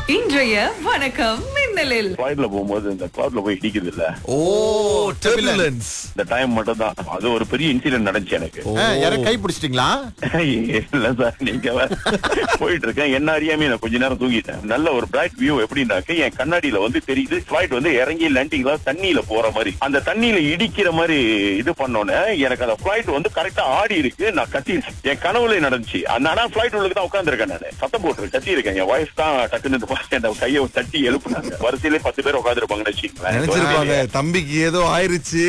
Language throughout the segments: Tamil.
இன்றைய வணக்கம் மின்னலில் ஃபிளைட்ல போகும்போது இந்த கிளவுட்ல போய் இடிக்குது இல்ல ஓ டர்புலன்ஸ் இந்த டைம் மட்டும் தான் அது ஒரு பெரிய இன்சிடென்ட் நடந்துச்சு எனக்கு யார கை பிடிச்சிட்டீங்களா இல்ல சார் நீங்க வேற. போயிட்டு இருக்கேன் என்ன அறியாம நான் கொஞ்ச நேரம் தூங்கிட்டேன் நல்ல ஒரு பிரைட் வியூ எப்படின்னாக்க என் கண்ணாடியில வந்து தெரியுது ஃபிளைட் வந்து இறங்கி லேண்டிங்ல தண்ணியில போற மாதிரி அந்த தண்ணியில இடிக்கிற மாதிரி இது பண்ணோன்னே எனக்கு அந்த ஃபிளைட் வந்து கரெக்டா ஆடி இருக்கு நான் கத்தி என் கனவுல நடந்துச்சு அந்த ஆனா ஃபிளைட் உள்ளுக்கு தான் உட்காந்துருக்கேன் நான் சத்தம் போட்டு கத்தி இருக்கேன் என் ஒய்ஃப் தான் டக்குன்னு இந்த பா- இந்த கையை தட்டி எழுப்புனாங்க வரிசையிலே பத்து பேர் உட்காந்துருப்பாங்கன்னு நினைச்சிருப்பாங்க வச்சுக்கீங்களேன் தம்பிக்கு ஏதோ ஆயிருச்சு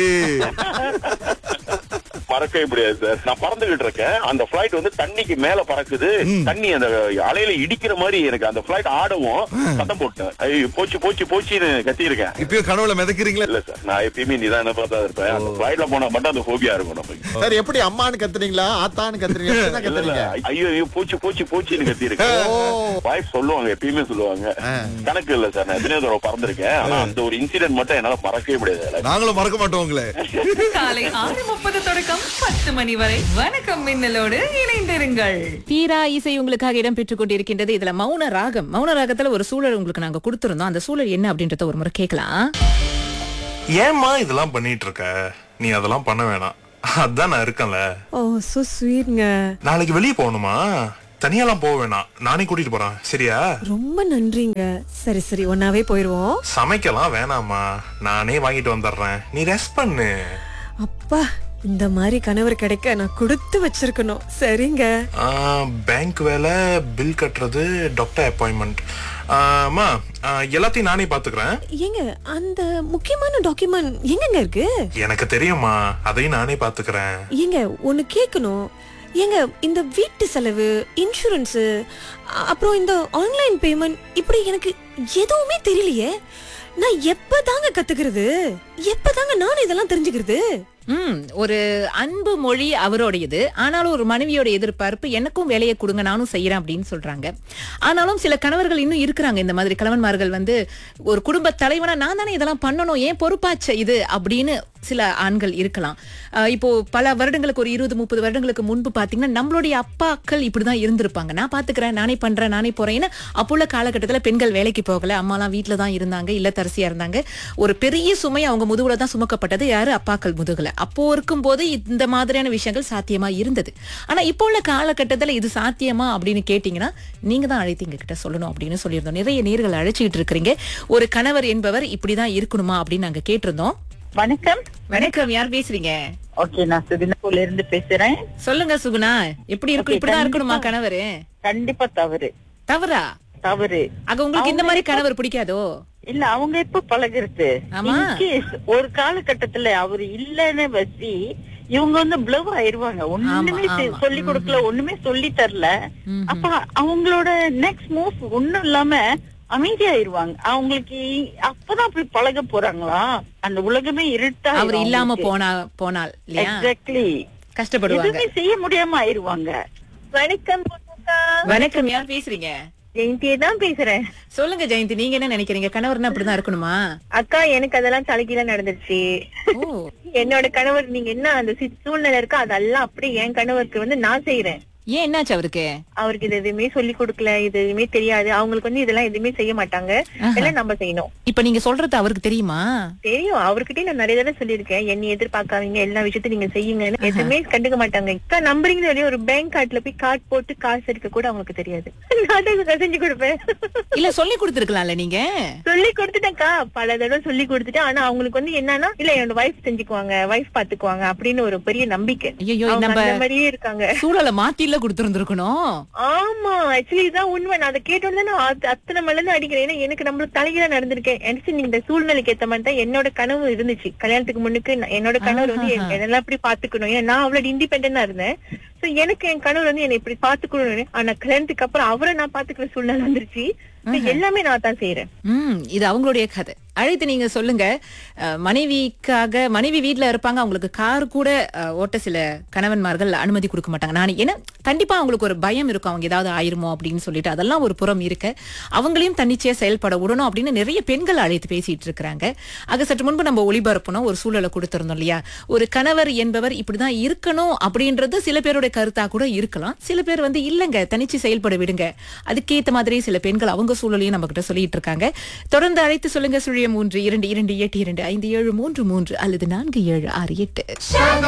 பறக்கவே முடியாது சார் நான் பறந்துகிட்டு இருக்கேன் அந்த பிளைட் வந்து தண்ணிக்கு மேல பறக்குது தண்ணி அந்த அலையில இடிக்கிற மாதிரி எனக்கு அந்த பிளைட் ஆடவும் சத்தம் போட்டேன் ஐயோ போச்சு போச்சு போச்சுன்னு கத்தி இருக்கேன் இப்பயும் கனவுல மிதக்கிறீங்களா இல்ல சார் நான் எப்பயுமே நிதான பார்த்தா இருப்பேன் அந்த பிளைட்ல போனா மட்டும் அந்த ஹோபியா இருக்கும் நமக்கு சார் எப்படி அம்மான்னு கத்துறீங்களா ஆத்தான்னு கத்துறீங்க எப்படிதான் இல்ல இல்ல கத்துறீங்க ஐயோ ஐயோ போச்சு போச்சு போச்சுன்னு கத்தி இருக்கேன் வாய்ஸ் சொல்லுவாங்க எப்பயுமே சொல்லுவாங்க கணக்கு இல்ல சார் நான் எத்தனையோ தடவை பறந்திருக்கேன் ஆனா அந்த ஒரு இன்சிடென்ட் மட்டும் என்னால மறக்கவே முடியாது நாங்களும் மறக்க மாட்டோம் உங்களை காலை ஆறு முப்பது தொடக்கம் பத்து மணி வரை வணக்கம் மின்னலோடு இணைந்திருங்கள் தீரா இசை உங்களுக்காக இடம் பெற்றுக் கொண்டிருக்கின்றது இதுல மௌன ராகம் மௌன ராகத்துல ஒரு சூழல் உங்களுக்கு நாங்க கொடுத்திருந்தோம் அந்த சூழல் என்ன அப்படின்றத ஒரு முறை கேட்கலாம் ஏம்மா இதெல்லாம் பண்ணிட்டு இருக்க நீ அதெல்லாம் பண்ண வேணாம் அதான் நான் இருக்கேன்ல ஓ சோ ஸ்வீட்ங்க நாளைக்கு வெளியே போகணுமா தனியாலாம் போக வேணாம் நானே கூட்டிட்டு போறேன் சரியா ரொம்ப நன்றிங்க சரி சரி ஒன்னாவே போயிருவோம் சமைக்கலாம் வேணாமா நானே வாங்கிட்டு வந்துடுறேன் நீ ரெஸ்ட் பண்ணு அப்பா இந்த மாதிரி கணவர் கிடைக்க நான் கொடுத்து வச்சிருக்கணும் சரிங்க பேங்க் வேலை பில் கட்டுறது டாக்டர் அப்பாயின்மெண்ட் அம்மா ஆ, எல்லாத்தையும் நானே பாத்துக்கிறேன் ஏங்க அந்த முக்கியமான டாக்குமெண்ட் எங்கங்க இருக்கு எனக்கு தெரியுமா அதையும் நானே பாத்துக்கிறேன் ஏங்க ஒன்னு கேட்கணும் ஏங்க இந்த வீட்டு செலவு இன்சூரன்ஸ் அப்புறம் இந்த ஆன்லைன் பேமெண்ட் இப்படி எனக்கு எதுவுமே தெரியலையே நான் எப்பதாங்க கத்துக்கிறது எப்பதாங்க நான் இதெல்லாம் தெரிஞ்சுக்கிறது ம் ஒரு அன்பு மொழி அவரோடையது ஆனாலும் ஒரு மனைவியோட எதிர்பார்ப்பு எனக்கும் வேலையை கொடுங்க நானும் செய்யறேன் அப்படின்னு சொல்றாங்க ஆனாலும் சில கணவர்கள் இன்னும் இருக்கிறாங்க இந்த மாதிரி கணவன்மார்கள் வந்து ஒரு குடும்ப தலைவனா நான் தானே இதெல்லாம் பண்ணணும் ஏன் பொறுப்பாச்ச இது அப்படின்னு சில ஆண்கள் இருக்கலாம் அஹ் இப்போ பல வருடங்களுக்கு ஒரு இருபது முப்பது வருடங்களுக்கு முன்பு பாத்தீங்கன்னா நம்மளுடைய அப்பாக்கள் இப்படிதான் இருந்திருப்பாங்க நான் பாத்துக்கிறேன் நானே பண்றேன் நானே போறேன் ஏன்னா அப்போ உள்ள காலகட்டத்துல பெண்கள் வேலைக்கு போகல அம்மாலாம் வீட்டுல தான் இருந்தாங்க இல்லத்தரசியா இருந்தாங்க ஒரு பெரிய சுமை அவங்க முதுகுல தான் சுமக்கப்பட்டது யாரு அப்பாக்கள் முதுகுல அப்போ இருக்கும்போது இந்த மாதிரியான விஷயங்கள் சாத்தியமா இருந்தது ஆனா இப்போ உள்ள காலகட்டத்துல இது சாத்தியமா அப்படின்னு கேட்டீங்கன்னா நீங்க தான் அழைத்து எங்க கிட்ட சொல்லணும் அப்படின்னு சொல்லியிருந்தோம் நிறைய நேர்கள் அழைச்சிட்டு இருக்கிறீங்க ஒரு கணவர் என்பவர் இப்படிதான் இருக்கணுமா அப்படின்னு நாங்க கேட்டிருந்தோம் வணக்கம் வணக்கம் யார் பேசுறீங்க ஓகே நான் சுதினப்பூர்ல இருந்து பேசுறேன் சொல்லுங்க சுகுணா எப்படி இருக்கும் Okay, இப்படிதான் கண்டிப்பா. இருக்கணுமா கணவரு கண்டிப்பா தவறு தவறா தவறு அங்க உங்களுக்கு இந்த மாதிரி கணவர் பிடிக்காதோ இல்ல அவங்க எப்ப பழகுறது ஆமா. In case ஒரு காலகட்டத்துல அவரு இல்லன்னு வச்சு இவங்க வந்து ப்ளவ் ஆயிருவாங்க ஒண்ணுமே ஆமா, செ- ஆமா. சொல்லி கொடுக்கல ஒண்ணுமே சொல்லி தரல அப்ப அவங்களோட நெக்ஸ்ட் மூவ் ஒண்ணும் இல்லாம அமைதியாயிருவாங்க அவங்களுக்கு அப்பதான் அப்படி பழக போறாங்களா அந்த உலகமே இருட்டா அவர் இல்லாம போனா போனால் இல்லையா எக்ஸாக்ட்லி கஷ்டப்படுவாங்க எதுவுமே செய்ய முடியாம ஆயிருவாங்க வணக்கம் புதுக்கா. வணக்கம் யார் பேசுறீங்க ஜெயந்தியை தான் பேசுறேன் சொல்லுங்க ஜெயந்தி நீங்க என்ன நினைக்கிறீங்க கணவர்னா அப்படிதான் இருக்கணுமா அக்கா எனக்கு அதெல்லாம் தலைகீழ நடந்துருச்சு ஓ என்னோட கணவர் நீங்க என்ன அந்த சி- சூழ்நிலை இருக்கோ அதெல்லாம் அப்படியே என் கணவருக்கு வந்து நான் செய்யறேன் ஏன் என்னாச்சு அவருக்கு அவருக்கு இது எதுவுமே சொல்லி கொடுக்கல இது எதுவுமே தெரியாது அவங்களுக்கு வந்து இதெல்லாம் எதுவுமே செய்ய மாட்டாங்க எல்லாம் நம்ம செய்யணும் இப்ப நீங்க சொல்றது அவருக்கு தெரியுமா தெரியும் அவர்கிட்டயே நான் நிறைய தடவை சொல்லியிருக்கேன் என்னை எதிர்பார்க்காதீங்க எல்லா விஷயத்தையும் நீங்க செய்யுங்கன்னு எதுவுமே கண்டுக்க மாட்டாங்க இப்ப நம்புறீங்க இல்லையா ஒரு பேங்க் கார்டுல போய் கார்டு போட்டு காசு எடுக்க கூட அவங்களுக்கு தெரியாது நான் தான் இதை செஞ்சு கொடுப்பேன் இல்ல சொல்லி கொடுத்திருக்கலாம்ல நீங்க சொல்லி கொடுத்துட்டேன்க்கா பல தடவை சொல்லி கொடுத்துட்டேன் ஆனா அவங்களுக்கு வந்து என்னன்னா இல்ல என்னோட வைஃப் செஞ்சுக்குவாங்க வைஃப் பாத்துக்குவாங்க அப்படின்னு ஒரு பெரிய நம்பிக்கை ஐயோ அவங்க நம்ம அந்த மாதிரியே இருக்காங்க சூழலை மாத்தில கொடுத்திருந்திருக்கணும் ஆமா ஆக்சுவலி இதான் உண்மை நான் அதை கேட்டோன்னு நான் அத்த- அத்தனை மலர்ந்து அடிக்கிறேன் ஏன்னா எனக்கு நம்மளுக்கு தலைகீழ நடந்திருக்கேன் எனக்கு நீங்க இந்த சூழ்நிலைக்கு ஏத்த மாதிரி தான் என்னோட கனவு இருந்துச்சு கல்யாணத்துக்கு முன்னுக்கு நான்- என்னோட கணவர் வந்து என்- என்னெல்லாம் இப்படி பாத்துக்கணும் ஏன்னா நான் அவ்வளவு இண்டிபெண்டா இருந்தேன் சோ எனக்கு என் கணவர் வந்து என்னை இப்படி பாத்துக்கணும் ஆனா கல்யாணத்துக்கு அப்புறம் அவரை நான் பாத்துக்கிற சூழ்நிலை வந்துருச்சு So எல்லாமே நான் தான் செய்யறேன் ம் இது அவங்களுடைய கதை அழைத்து நீங்க சொல்லுங்க அஹ், மனைவிக்காக மனைவி வீட்ல இருப்பாங்க அவங்களுக்கு கார் கூட அஹ், ஓட்ட சில கணவன்மார்கள் அனுமதி கொடுக்க மாட்டாங்க நான் ஏன்னா கண்டிப்பா அவங்களுக்கு ஒரு பயம் இருக்கும் அவங்க ஏதாவது ஆயிருமோ அப்படின்னு சொல்லிட்டு அதெல்லாம் ஒரு புறம் இருக்க அவங்களையும் தன்னிச்சையா செயல்பட விடணும் அப்படின்னு நிறைய பெண்கள் அழைத்து பேசிட்டு இருக்கிறாங்க ஆக சற்று முன்பு நம்ம ஒளிபரப்பணும் ஒரு சூழலை கொடுத்திருந்தோம் இல்லையா ஒரு கணவர் என்பவர் இப்படிதான் இருக்கணும் அப்படின்றது சில பேருடைய கருத்தா கூட இருக்கலாம் சில பேர் வந்து இல்லங்க தனிச்சு செயல்பட விடுங்க அதுக்கேத்த மாதிரி சில பெண்கள் அவங்க அவங்க சூழலையும் நம்ம கிட்ட சொல்லிட்டு இருக்காங்க தொடர்ந்து அழைத்து சொல்லுங்க சுழியம் மூன்று இரண்டு இரண்டு எட்டு இரண்டு ஐந்து ஏழு மூன்று மூன்று அல்லது நான்கு ஏழு ஆறு எட்டு